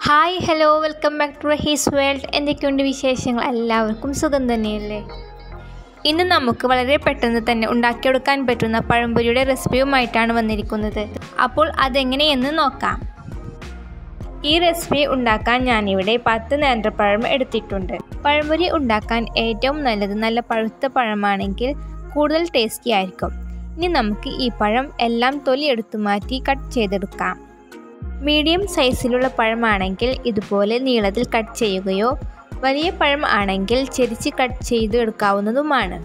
hi hello welcome back to Rahees world എന്തൊക്കെയുണ്ട് വിശേഷങ്ങൾ എല്ലാവർക്കും സുഖം തന്നെയല്ലേ ഇന്ന് നമുക്ക് വളരെ പെട്ടെന്ന് തന്നെ ഉണ്ടാക്കിയെടുക്കാൻ പറ്റുന്ന പഴംപൊരിയുടെ റെസിപ്പിയുമായിട്ടാണ് വന്നിരിക്കുന്നത് അപ്പോൾ അതെങ്ങനെയെന്ന് നോക്കാം ഈ റെസിപ്പി ഉണ്ടാക്കാൻ ഞാനിവിടെ പത്ത് നേന്ത്രപ്പഴം എടുത്തിട്ടുണ്ട് പഴംപൊരി ഉണ്ടാക്കാൻ ഏറ്റവും നല്ലത് നല്ല പഴുത്ത പഴമാണെങ്കിൽ കൂടുതൽ ടേസ്റ്റി ആയിരിക്കും ഇനി നമുക്ക് ഈ പഴം എല്ലാം തൊലി എടുത്തു മാറ്റി കട്ട് ചെയ്തെടുക്കാം മീഡിയം സൈസിലുള്ള പഴമാണെങ്കിൽ ഇതുപോലെ നീളത്തിൽ കട്ട് ചെയ്യുകയോ വലിയ പഴം ആണെങ്കിൽ ചെരിച്ച് കട്ട് ചെയ്ത് എടുക്കാവുന്നതുമാണ്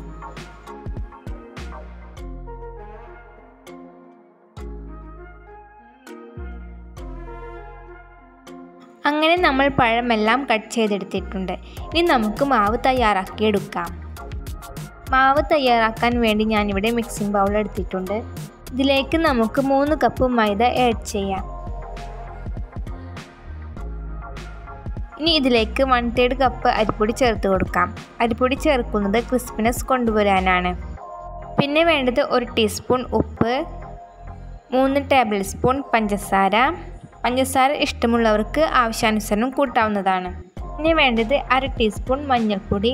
അങ്ങനെ നമ്മൾ പഴമെല്ലാം കട്ട് ചെയ്തെടുത്തിട്ടുണ്ട് ഇനി നമുക്ക് മാവ് തയ്യാറാക്കിയെടുക്കാം മാവ് തയ്യാറാക്കാൻ വേണ്ടി ഞാനിവിടെ മിക്സിംഗ് ബൗൾ എടുത്തിട്ടുണ്ട് ഇതിലേക്ക് നമുക്ക് മൂന്ന് കപ്പ് മൈദ ആഡ് ചെയ്യാം ഇനി ഇതിലേക്ക് വൺ തേർഡ് കപ്പ് അരിപ്പൊടി ചേർത്ത് കൊടുക്കാം അരിപ്പൊടി ചേർക്കുന്നത് ക്രിസ്പിനെസ് കൊണ്ടുവരാനാണ് പിന്നെ വേണ്ടത് ഒരു ടീസ്പൂൺ ഉപ്പ് മൂന്ന് ടേബിൾ സ്പൂൺ പഞ്ചസാര പഞ്ചസാര ഇഷ്ടമുള്ളവർക്ക് ആവശ്യാനുസരണം കൂട്ടാവുന്നതാണ് പിന്നെ വേണ്ടത് അര ടീസ്പൂൺ മഞ്ഞൾപ്പൊടി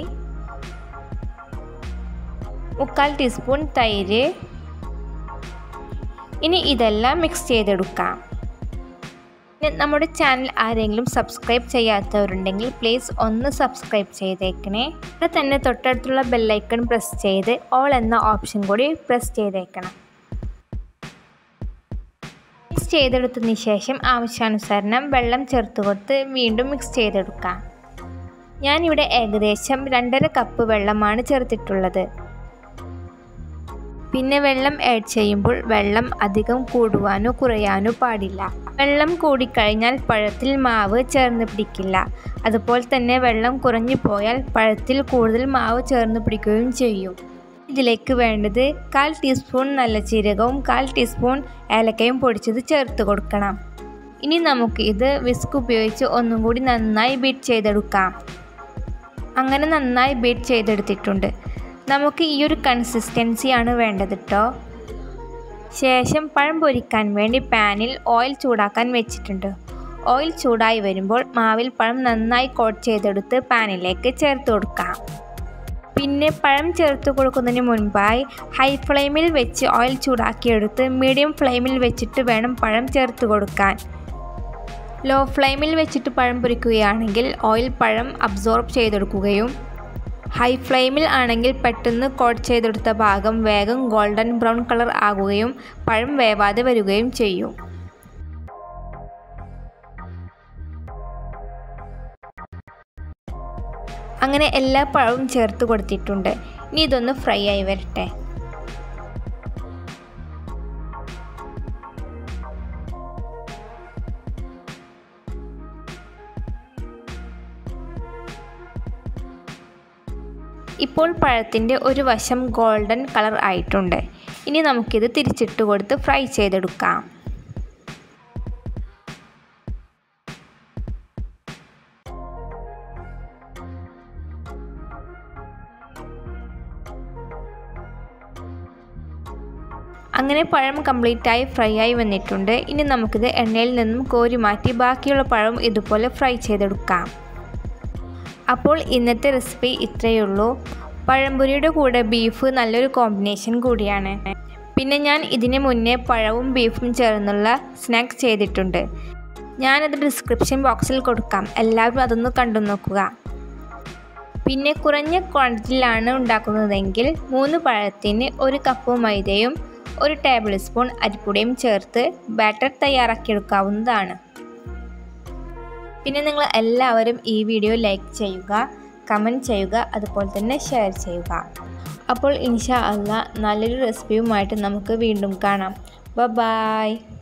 മുക്കാൽ ടീസ്പൂൺ തൈര് ഇനി ഇതെല്ലാം മിക്സ് ചെയ്തെടുക്കാം നമ്മുടെ ചാനൽ ആരെങ്കിലും സബ്സ്ക്രൈബ് ചെയ്യാത്തവരുണ്ടെങ്കിൽ പ്ലീസ് ഒന്ന് സബ്സ്ക്രൈബ് ചെയ്തേക്കണേ ഇവിടെ തന്നെ തൊട്ടടുത്തുള്ള ബെല്ലൈക്കൺ പ്രസ് ചെയ്ത് ഓൾ എന്ന ഓപ്ഷൻ കൂടി പ്രസ് ചെയ്തേക്കണം മിക്സ് ചെയ്തെടുത്തതിന് ശേഷം ആവശ്യാനുസരണം വെള്ളം ചേർത്ത് കൊടുത്ത് വീണ്ടും മിക്സ് ചെയ്തെടുക്കാം ഞാനിവിടെ ഏകദേശം രണ്ടര കപ്പ് വെള്ളമാണ് ചേർത്തിട്ടുള്ളത് പിന്നെ വെള്ളം ആഡ് ചെയ്യുമ്പോൾ വെള്ളം അധികം കൂടുവാനോ കുറയാനോ പാടില്ല വെള്ളം കൂടിക്കഴിഞ്ഞാൽ പഴത്തിൽ മാവ് ചേർന്ന് പിടിക്കില്ല അതുപോലെ തന്നെ വെള്ളം കുറഞ്ഞു പോയാൽ പഴത്തിൽ കൂടുതൽ മാവ് ചേർന്ന് പിടിക്കുകയും ചെയ്യും ഇതിലേക്ക് വേണ്ടത് കാൽ ടീസ്പൂൺ നല്ല ജീരകവും കാൽ ടീസ്പൂൺ ഏലക്കയും പൊടിച്ചത് ചേർത്ത് കൊടുക്കണം ഇനി നമുക്ക് ഇത് വിസ്ക് ഉപയോഗിച്ച് ഒന്നും കൂടി നന്നായി ബീറ്റ് ചെയ്തെടുക്കാം അങ്ങനെ നന്നായി ബീറ്റ് ചെയ്തെടുത്തിട്ടുണ്ട് നമുക്ക് ഈ ഒരു കൺസിസ്റ്റൻസിയാണ് വേണ്ടത് കേട്ടോ ശേഷം പഴം പൊരിക്കാൻ വേണ്ടി പാനിൽ ഓയിൽ ചൂടാക്കാൻ വെച്ചിട്ടുണ്ട് ഓയിൽ ചൂടായി വരുമ്പോൾ മാവിൽ പഴം നന്നായി കോട്ട് ചെയ്തെടുത്ത് പാനിലേക്ക് ചേർത്ത് കൊടുക്കാം പിന്നെ പഴം ചേർത്ത് കൊടുക്കുന്നതിന് മുൻപായി ഹൈ ഫ്ലെയിമിൽ വെച്ച് ഓയിൽ ചൂടാക്കിയെടുത്ത് മീഡിയം ഫ്ലെയിമിൽ വെച്ചിട്ട് വേണം പഴം ചേർത്ത് കൊടുക്കാൻ ലോ ഫ്ലെയിമിൽ വെച്ചിട്ട് പഴം പൊരിക്കുകയാണെങ്കിൽ ഓയിൽ പഴം അബ്സോർബ് ചെയ്തെടുക്കുകയും ഹൈ ഫ്ലെയിമിൽ ആണെങ്കിൽ പെട്ടെന്ന് കോട്ട് ചെയ്തെടുത്ത ഭാഗം വേഗം ഗോൾഡൻ ബ്രൗൺ കളർ ആകുകയും പഴം വേവാതെ വരികയും ചെയ്യും അങ്ങനെ എല്ലാ പഴവും ചേർത്ത് കൊടുത്തിട്ടുണ്ട് ഇനി ഇതൊന്ന് ഫ്രൈ ആയി വരട്ടെ ഇപ്പോൾ പഴത്തിൻ്റെ ഒരു വശം ഗോൾഡൻ കളർ ആയിട്ടുണ്ട് ഇനി നമുക്കിത് തിരിച്ചിട്ട് കൊടുത്ത് ഫ്രൈ ചെയ്തെടുക്കാം അങ്ങനെ പഴം കംപ്ലീറ്റ് ആയി ഫ്രൈ ആയി വന്നിട്ടുണ്ട് ഇനി നമുക്കിത് എണ്ണയിൽ നിന്നും കോരി മാറ്റി ബാക്കിയുള്ള പഴം ഇതുപോലെ ഫ്രൈ ചെയ്തെടുക്കാം അപ്പോൾ ഇന്നത്തെ റെസിപ്പി ഇത്രയേ ഉള്ളൂ പഴംപൊരിയുടെ കൂടെ ബീഫ് നല്ലൊരു കോമ്പിനേഷൻ കൂടിയാണ് പിന്നെ ഞാൻ ഇതിന് മുന്നേ പഴവും ബീഫും ചേർന്നുള്ള സ്നാക്സ് ചെയ്തിട്ടുണ്ട് ഞാനത് ഡിസ്ക്രിപ്ഷൻ ബോക്സിൽ കൊടുക്കാം എല്ലാവരും അതൊന്ന് കണ്ടു നോക്കുക പിന്നെ കുറഞ്ഞ ക്വാണ്ടിറ്റിയിലാണ് ഉണ്ടാക്കുന്നതെങ്കിൽ മൂന്ന് പഴത്തിന് ഒരു കപ്പ് മൈദയും ഒരു ടേബിൾ സ്പൂൺ അരിപ്പൊടിയും ചേർത്ത് ബാറ്റർ തയ്യാറാക്കിയെടുക്കാവുന്നതാണ് പിന്നെ നിങ്ങൾ എല്ലാവരും ഈ വീഡിയോ ലൈക്ക് ചെയ്യുക കമൻറ്റ് ചെയ്യുക അതുപോലെ തന്നെ ഷെയർ ചെയ്യുക അപ്പോൾ ഇൻഷാ അല്ല നല്ലൊരു റെസിപ്പിയുമായിട്ട് നമുക്ക് വീണ്ടും കാണാം ബ ബായ്